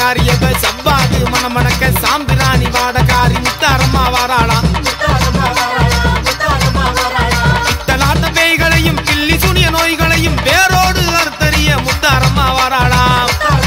காரியவ செவ்வாது மணமணக்க சாம்பிராணி வாடகாரி முத்தாரம்மா வாராளாம் இத்தலாத்த பேய்களையும் கிள்ளி சுனிய நோய்களையும் வேரோடு அறுத்தறிய முத்தாரம்மா வாராளாம்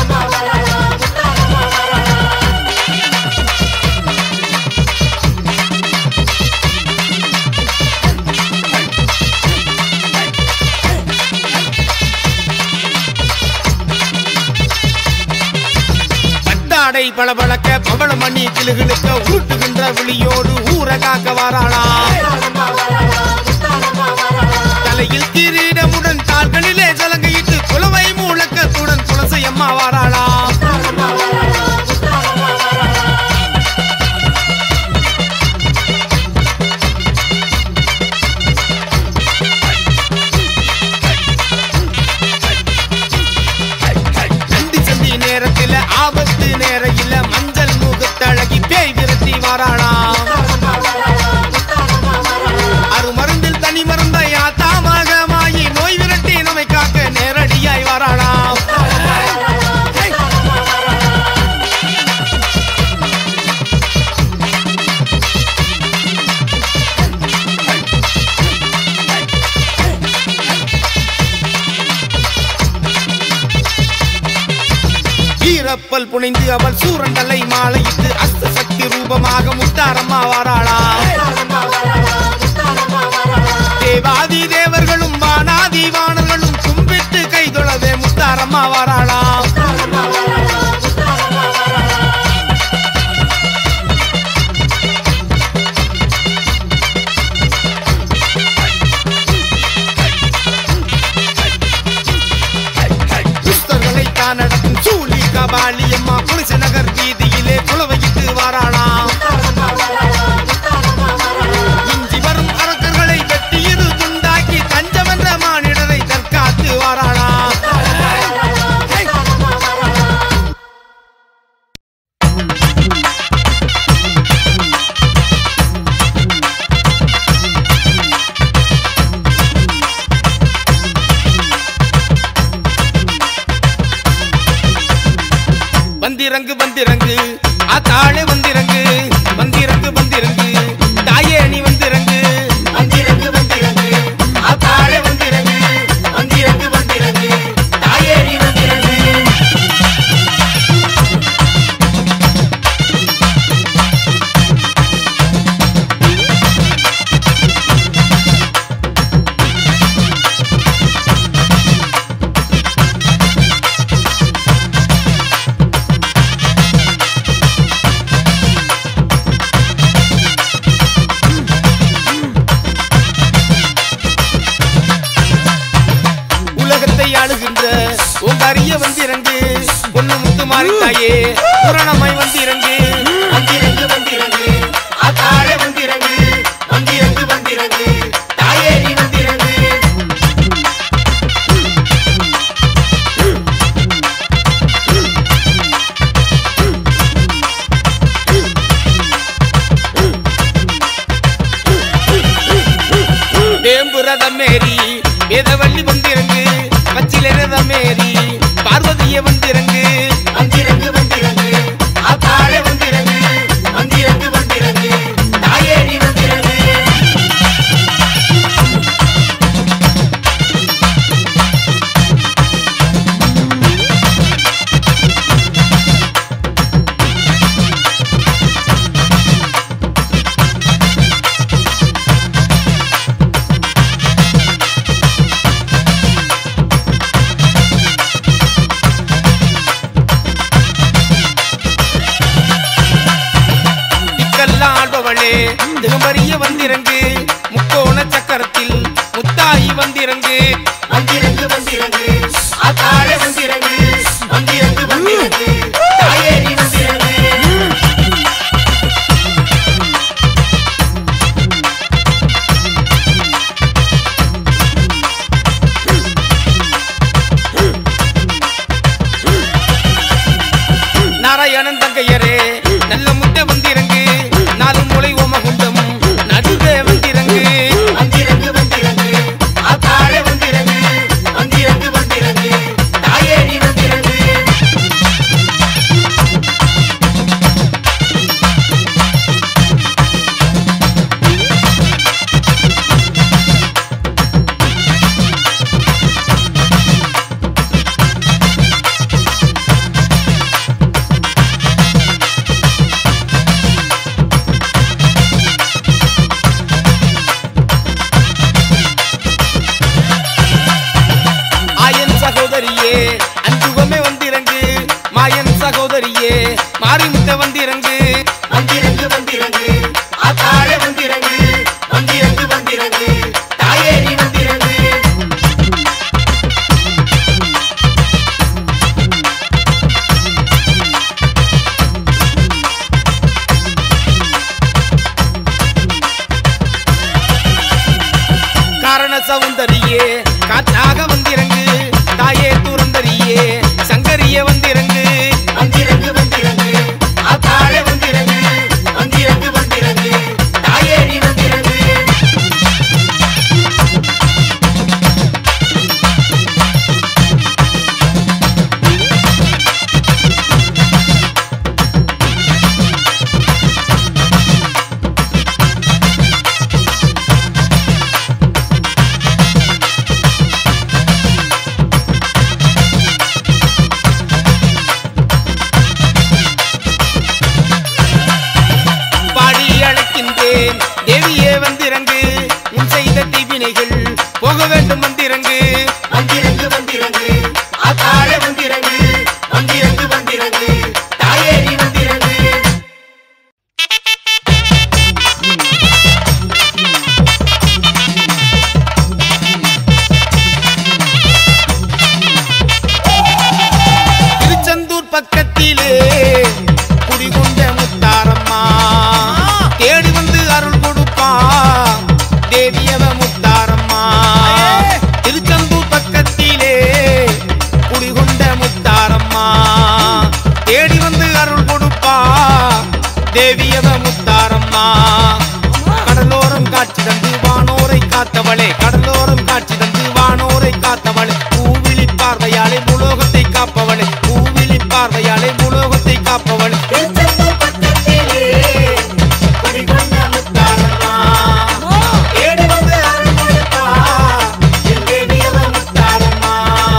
பட்டாடை பளபளக்க பவளமணி கிளுகிழுக்க உருட்டுகின்ற விழியோடு ஊர காக்க வாராளாம் தலையில் கிரீடமுடன் கால்களிலே சலங்கையிட்டு குலவை மூலக்கத்துடன் குலசை அம்மா வாராளாம் சண்டி சண்டி நேரத்தில ஆபத்து நேரையில மஞ்சள் முகத்தழகி பேய் விரட்டி வாராளாம் அருமருந்தில் தனி மருந்தை ஆத்தாமாக மாயி நோய் விரட்டி நம்மை காக்க நேரடியாய் வாராளாம் வீரப்பல் புனைந்து அவள் சூரண்டலை மாலையிட்டு அஸ்த சக்தி ரூபமாக முத்தாரம்மா வாராளாம் தேவாதி தேவர்களும் வானாதி வானர்களும் கும்பிட்டு கைதொழவே முத்தாரம்மா வாராளாம் துஷ்டர்களை தான் நடக்கும் சூழி கபாலி அம்மா புலிச நகர் வீதியிலே குலவையிட்டு வாராளாம் இஞ்சி வரும் அரக்கர்களை வெட்டியது துண்டாக்கி தஞ்சமென்ற மானிடரை தற்காத்து வாராளாம் வந்திறங்கு வந்திறங்கு ஆத்தாளே வந்திறங்கு வந்திறங்கு வந்திறங்கு தாயே நீ வந்திறங்கு வந்திறங்கு வந்திறங்கு ஆத்தாளே வந்திறங்கு வந்திறங்கு வந்திறங்கு தாயே நீ வந்திறங்கு உலகத்தை ஆளுகின்ற உங்கரிய வந்திறங்கு பொண்ணு முத்து மாறித்தாயே புரணமாய் வந்திறங்கு வந்திறங்கு வந்திறங்கு ஆத்தாளே வந்திறங்கு வந்திறங்கு வந்திறங்கு தாயே நீ வந்திறங்கு வேம்பு ரதமேரி வேதவள்ளி வந்திறங்கு பச்சிலை ரதமேரி பார்வதிய வந்திறங்கு வந்திறங்கு வந்திறங்கு ஆத்தாளே வந்திறங்கு வந்திறங்கு வந்திறங்கு தாயே நீ வந்திறங்கு இக்கெல்லாம் ஆள்பவளே திகம்பரிய வந்திறங்கு முக்கோண சக்கரத்தில் முத்தாயி வந்திறங்கு வந்திறங்கு வந்திறங்கு ஆத்தாளே வந்திறங்கு வந்திறங்கு வந்திறங்கு தாயே நீ வந்திறங்கு நாராயணன் தங்கையரே நல்ல முட்டை வந்திறங்கு நாலு முளை ஓமகுண்டம் நடுவே வந்திறங்கு வந்திறங்கு வந்திறங்கு ஆத்தாளே வந்திறங்கு வந்திறங்கு வந்திறங்கு தாயே நீ வந்திறங்கு வினைகள் போக வேண்டும் வந்திறங்கு வந்திறங்கு வந்திறங்கு ஆத்தாளே வந்திறங்கு வந்திறங்கு வந்திறங்கு தாயே நீ வந்திறங்கு திருச்செந்தூர் பக்கத்திலே குடிகொண்ட முத்தாரம்மா தேடி வந்து அருள் கொடுப்பா தேவியவ முத்தாரம்மா திருச்செந்தூர் பக்கத்திலே குடிகொண்ட முத்தாரம்மா தேடி வந்து அருள் கொடுப்பா தேவியவ முத்தாரம்மா கடலோரம் காட்சி தந்து வானோரை காத்தவளே கடலோரம் காட்சி தந்து வானோரை காத்தவளே பூவிழி பார்வையாலே முலோகத்தை காப்பவளே பூவிழி பார்வையாலே முலோகத்தை காப்பவளே திருச்செந்தூர் பக்கத்திலே குடிகொண்ட முத்தாரம்மா தேடி வந்து அருள் கொடுப்பா என் தேவியவ முத்தாரம்மா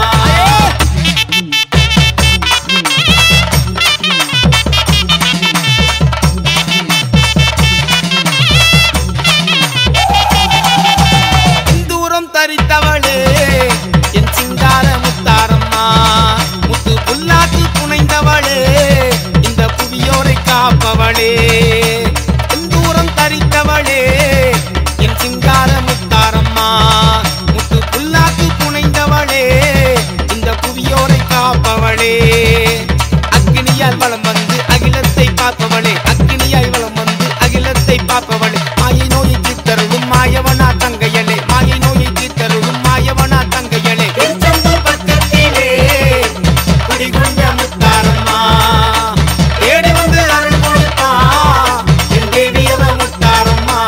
தூரம் தரித்தவளே என் சிங்கார முத்தாரம்மா முத்து புல்லாக்கு புனைந்தவளே இந்த புவியோரை காப்பவளே தூரம் தரித்தவளே என் சிங்கார முத்தாரம்மா முத்து புல்லாக்கு புனைந்தவளே இந்த புவியோரை காப்பவளே அக்கினியால் வளம் வந்து அகிலத்தை பார்ப்பவளே அக்கினியாய் வளம் வந்து அகிலத்தை பார்ப்பவளே மாயை நோயை தீர்த்தருளும் மாயவனா தங்கையலே மாயை நோயை தீர்த்தருளும் மாயவனா தங்கையலே திருச்செந்தூர் பக்கத்திலே குடிகொண்ட முத்தாரம்மா தேடி வந்து அருள் கொடுப்பா என் தேவியவ முத்தாரம்மா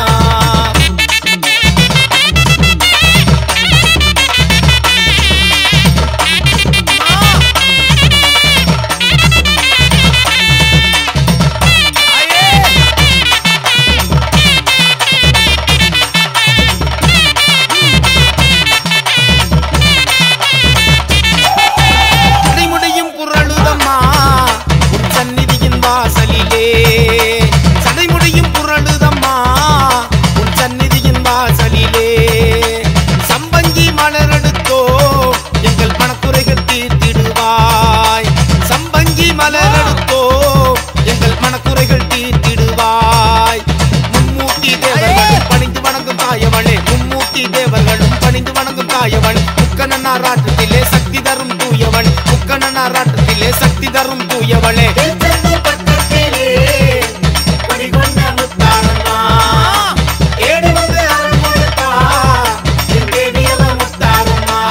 சடைமுடியும் புரளுதம்மா உன் சந்நிதியின் வாசலிலே சடைமுடியும் புரளுதம்மா உன் சந்நிதியின் வாசலிலே சம்பங்கி மலரெடுத்தோ எங்கள் மனக்குறைகள் தீர்த்திடுவாய் சம்பங்கி மலரெடுத்தோ எங்கள் மனக்குறைகள் தீர்த்திடுவாய் மும்மூர்த்தி தேவர்களும் பணிந்து வணங்கும் தாயவளே மும்மூர்த்தி தேவர்களும் பணிந்து வணங்கும் தாயவள் முக்கணனாராட்டத்திலே சக்தி தரும் தூயவள் முக்கணனாராட்டத்திலே சக்தி தரும் தூயவளே திருச்செந்தூர் பக்கத்திலே குடிகொண்ட முத்தாரம்மா தேடி வந்து அருள் கொடுப்பா என் தேவியவ முத்தாரம்மா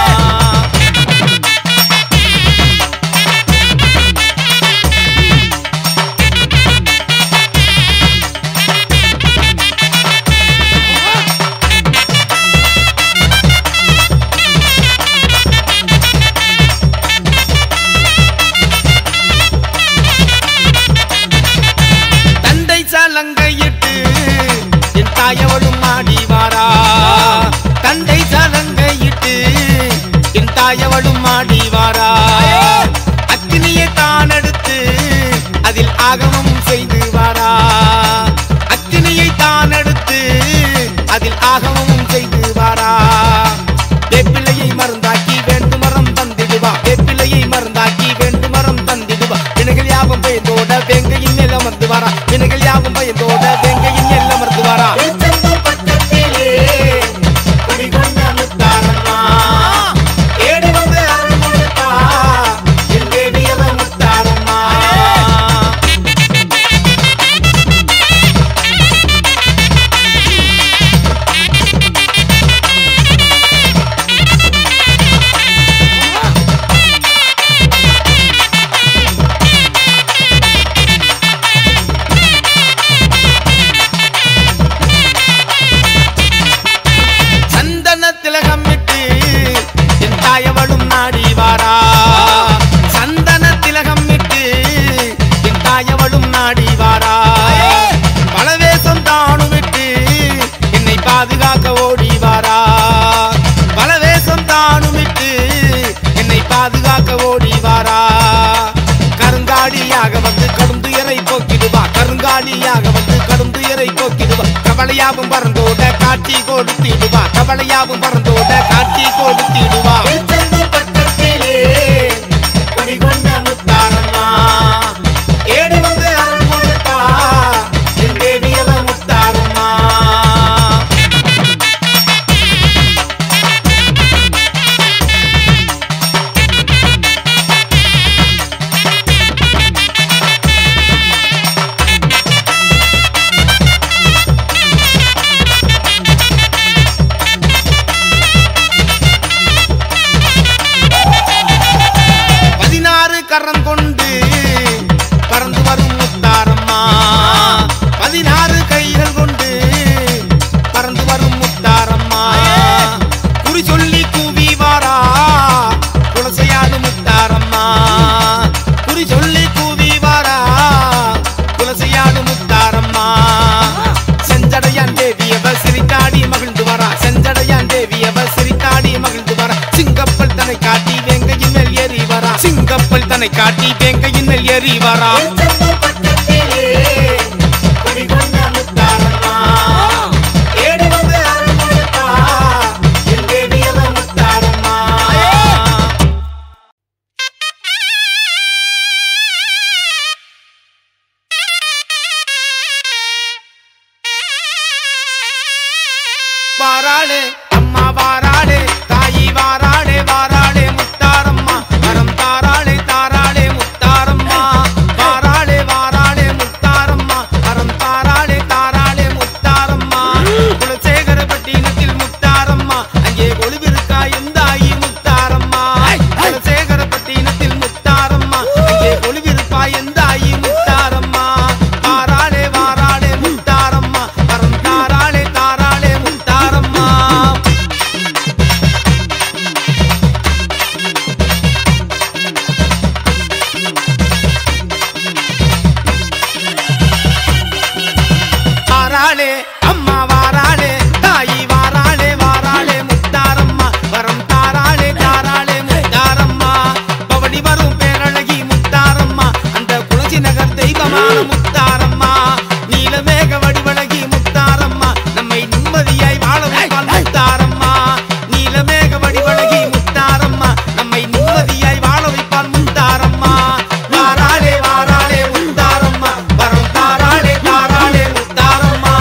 தந்தை சலங்கையிட்டு என் தாயவளும் ஆடி வாரா தந்தை சலங்கையிட்டு என் தாயவளும் ஆடி வாரா அக்னியை தான் எடுத்து அதில் ஆகமம் செய்து வாரா அக்னியை தான் எடுத்து அதில் ஆகமம் செய்து வாரா வேப்பிலையை மருந்தாக்கி வேண்டு மரம் தந்திடுவா வேப்பிலையை மருந்தாக்கி வேண்டு மரம் தந்திடுவா வினைகள் யாவும் பயந்தோட வேங்கையின் நிலம் வந்து வரா வினைகள் யாவும் பயந்தோட வேங்கையின் நிலம் வந்து வரா திருச்செந்தூர் பக்கத்திலே குடிகொண்ட முத்தாரம்மா தேடி வந்து அருள் கொடுப்பா என் தேவியவ முத்தாரம்மா சந்தன திலகம் விட்டு என் தாயவளும் நாடி வாரா சந்தன திலகம் விட்டு என் தாயவளும் நாடி வாரா பலவேசம் தானும் விட்டு என்னை பாதுகாக்க ஓடி வாரா பலவேசம் தானும் விட்டு என்னை பாதுகாக்க ஓடி வாரா கருங்காலியாக வந்து கடும் துயரை போக்கிடுவா கருங்காலியாக வந்து கடும் துயரை போக்கிடுவா கவலையாவும் பறந்தோட காட்சி கொடுத்திடுவா கவலையாவும் பறந்தோட காட்சி கொடுத்திடுவா திருச்செந்தூர் பக்கத்திலே குடிகொண்ட முத்தாரம்மா ஏடி வந்து அருள் கொடுத்தா என் தேவி அவ முத்தாரம்மா பதினாறு கரம் கொண்டு பறந்து வரும் முத்தாரம்மா பதினாறு கைகள் கொண்டு பறந்து வரும் முத்தாரம்மா குறி சொல்லி கூவி வாரா குலசையாடு முத்தாரம்மா குறி சொல்லி கூவி வாரா குலசையாடு முத்தாரம்மா செஞ்சடையான் தேவியவ சிரிக்காடி மகிழ்ந்து வரா செஞ்சடையான் தேவியவ சிரிக்காடி மகிழ்ந்து வரா சிங்கப்பல் தன்னை காட்டி வேங்கையின் மேல் ஏறி வரா சிங்கப்பல் தன்னை காட்டி வேங்கையின் மேல் ஏறி வரா திருச்செந்தூர் பக்கத்திலே குடிகொண்ட முத்தாரம்மா ஏடி வந்து அருள் கொடுத்தா என் தேவி அவ முத்தாரம்மா வாராளே அம்மா வாராளே தாயி வாராளே வாராளே முத்தாரம்மா வரம் தாராளே தாராளே முத்தாரம்மா வாராளே வாராளே முத்தாரம்மா வரம் தாராளே தாராளே முத்தாரம்மா குலசேகரப்பட்டினத்தில் முத்தாரம்மா அங்கே கொழுவிருக்கா எந்தாயி முத்தாரம்மா குலசேகரப்பட்டினத்தில் முத்தாரம்மா அங்கே கொழுவிருப்பா எந்தாயி முத்தாரம்மா வாராளே வாராளே முத்தாரம்மா வரம் தாராளே தாராளே முத்தாரம்மா வாராளே அம்மா வாராளே தாயி வாராளே வாராளே முத்தாரம்மா வரம் தாராளே தாராளே முத்தாரம்மா பவனி வரும் பேரழகி முத்தாரம்மா அந்த குளச்சி நகர் தெய்வமான முத்தாரம்மா நீலமேக வடிவழகி முத்தாரம்மா நம்மை நிம்மதியாய் வாழ வைப்பாள் முத்தாரம்மா நீலமேக வடிவழகி முத்தாரம்மா நம்மை நிம்மதியாய் வாழ வைப்பாள் முத்தாரம்மா வாராளே வாராளே முத்தாரம்மா வரம் தாராளே தாராளே முத்தாரம்மா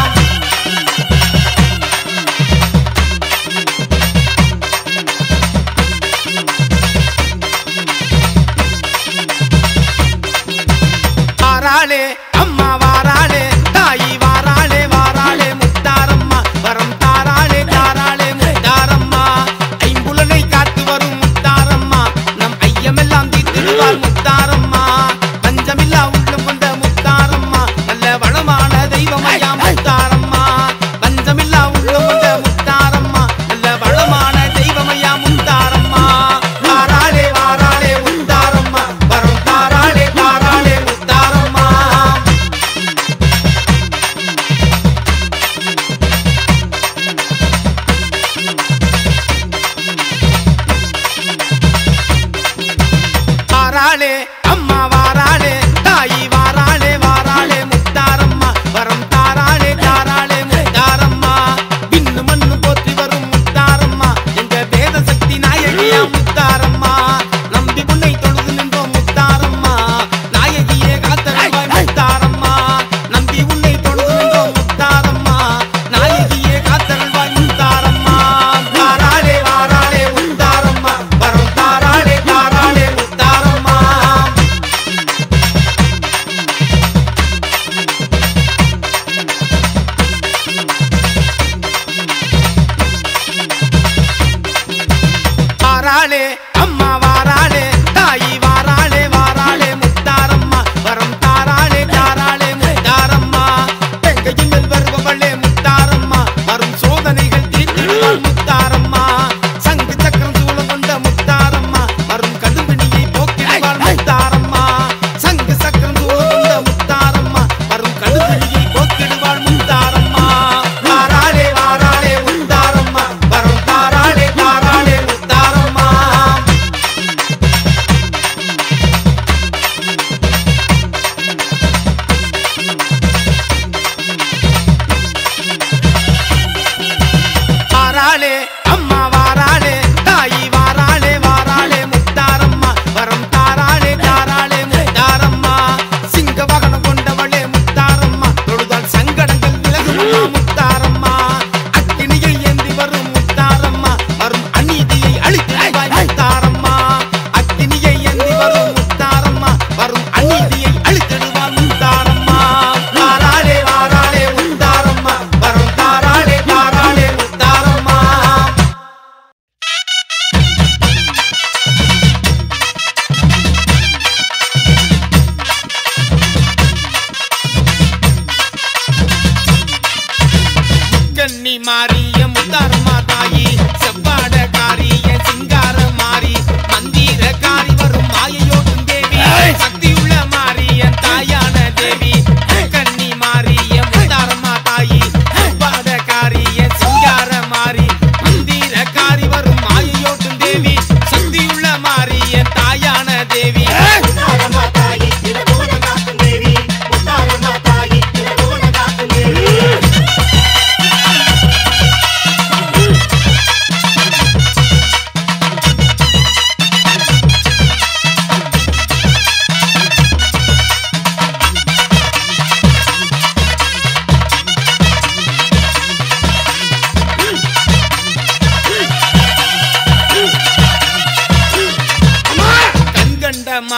வாராளே அம்மா வாராளே தாயி வாராளே வாராளே முத்தாரம்மா வரம் தாராளே தாராளே முத்தாரம்மா ஐம்புலனை காத்து வரும் முத்தாரம்மா நம் ஐயமெல்லாம் தீர்த்திடுவார் முத்தாரம்மா பஞ்சமில்லா உள்ளம் கொண்ட முத்தாரம்மா நல்ல வளமான தெய்வமையா முத்தாரம்மா பஞ்சமில்லா உள்ளம் கொண்ட முத்தாரம்மா நல்ல வளமான தெய்வமையா முத்தாரம்மா வாராளே வாராளே முத்தாரம்மா வரம் தாராளே தாராளே முத்தாரம்மா வாராளே அம்மா வாராளே தாயி வாராளே வாராளே முத்தாரம்மா வரம் தாராளே தாராளே முத்தாரம்மா விண்ணு மண்ணு போற்றி வரும் முத்தாரம்மா எங்க வேத சக்தி நாயகியா முத்தாரம்மா நம்பி உன்னை தொழுது நின்றோம் முத்தாரம்மா நாயகியே காத்தருள்வாய் முத்தாரம்மா நம்பி உன்னை தொழுது நின்றோம் முத்தாரம்மா நாயகியே காத்தருள்வாய் முத்தாரம்மா வாராளே வாராளே முத்தாரம்மா வரம் தாராளே தாராளே முத்தாரம்மா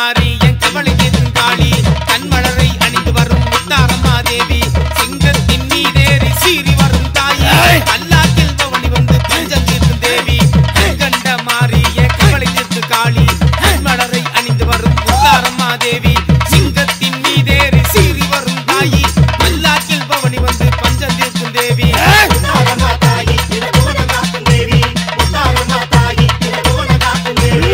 மாறி என் கவலை தீர்க்கும் காளி கண்மலரை அணிந்து வரும் முத்தாரம்மா தேவி சிங்கத்தின் மீதேறி சீறி வரும் தாயி பல்லாக்கில் பவனி வந்து பஞ்சம் தீர்க்கும் தேவி கண்ட மாறி என் கவலை தீர்க்கும் காளி கண்மலரை அணிந்து வரும் முத்தாரம்மா தேவி சிங்கத்தின் மீதேறி சீறி வரும் தாயி பல்லாக்கில் பவனி வந்து பஞ்சம் தீர்க்கும் தேவி முத்தாரம்மா தாயி தினகோண காக்கும் தேவி முத்தாரம்மா தாயி தினகோண காக்கும் தேவி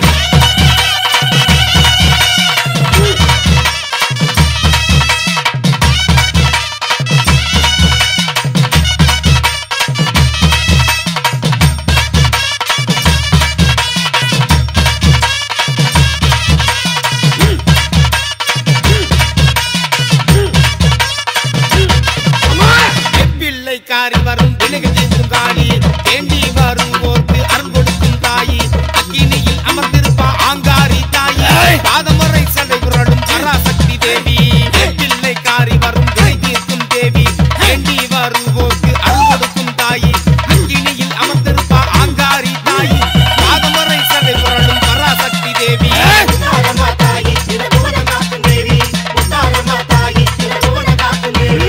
பிள்ளை காரி வரும் விலகு தீர்க்கும் காளி வேண்டி வரும் போர்க்கு அருள் கொடுக்கும் தாயி அக்கினியில் அமர்ந்திருப்பா ஆங்காரி தாயி பாதமுறை சடை புரளும் பராசக்தி தேவி பிள்ளை காரி வரும் விலை தீர்க்கும் தேவி வேண்டி வரும் போர்க்கு அருள் கொடுக்கும் தாயி அக்கினியில் அமர்ந்திருப்பா ஆங்காரி தாயி பாதமுறை சடை புரளும் பராசக்தி தேவி முத்தாரம்மா தாயி தினகோண காக்கும் தேவி முத்தாரம்மா தாயி தினகோண காக்கும் தேவி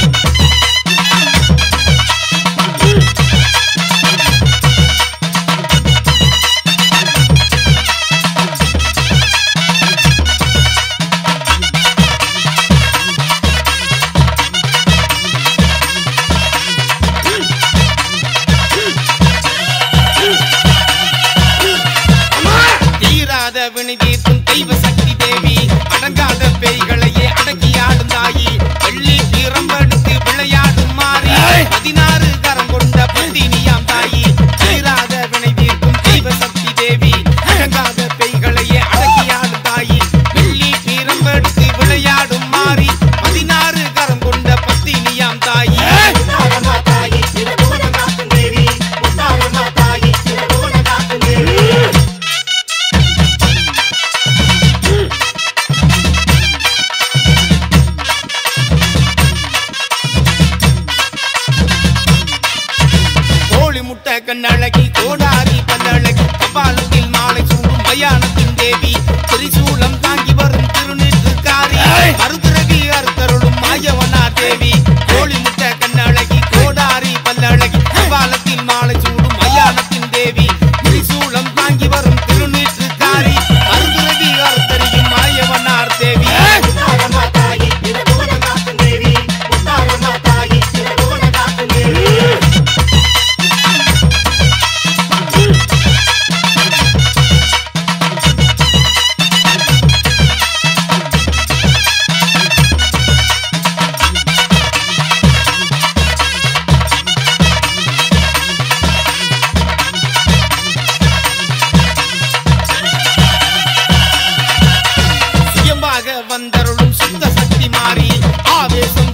தீராத வினை தீர்க்கும் தெய்வ சக்தி தேவி அடங்காத பேய்களையே அடக்கி ஆடும் தாயி வெள்ளி பிரம்பெடுத்து விளையாடும் மாறி பதினாறு கரம் கொண்ட பத்தினியாம் தாயி தீராத வினை தீர்க்கும் தெய்வ சக்தி தேவி அடங்காத பேய்களையே அடக்கி ஆடும் தாயி வெள்ளி பிரம்பெடுத்து விளையாடும் மாறி பதினாறு கரம் கொண்ட பத்தினியாம் தாயி முத்தாரம்மா தாயி தினகோண காக்கும் தேவி முத்தாரம்மா தாயி தினகோண காக்கும் தேவி கோழி முட்டை கண்ணழகி கோடாரி பல்லழகி கபாலத்தில் மாலை சூடும் மயானத்தின் தேவி திரிசூலம் தாங்கி வரும் திருநீற்றுக்காரி மருதுரவி அறுத்தருளும் மாயவனார் தேவி கோழி முட்டை கண்ணழகி கோடாரி பல்லழகி கபாலத்தில் மாலை சூடும் மயானத்தின் தேவி திரிசூலம் தாங்கி வரும் திருநீற்றுக்காரி மருதுரவி அறுத்தறியும் மாயவனார் தேவி முத்தாரம்மா தாயி தினகோண காக்கும் தேவி முத்தாரம்மா தாயி தினகோண காக்கும் தேவி சுயமாக வந்தருளும் சுத்த சக்தி மாறி ஆவேசம்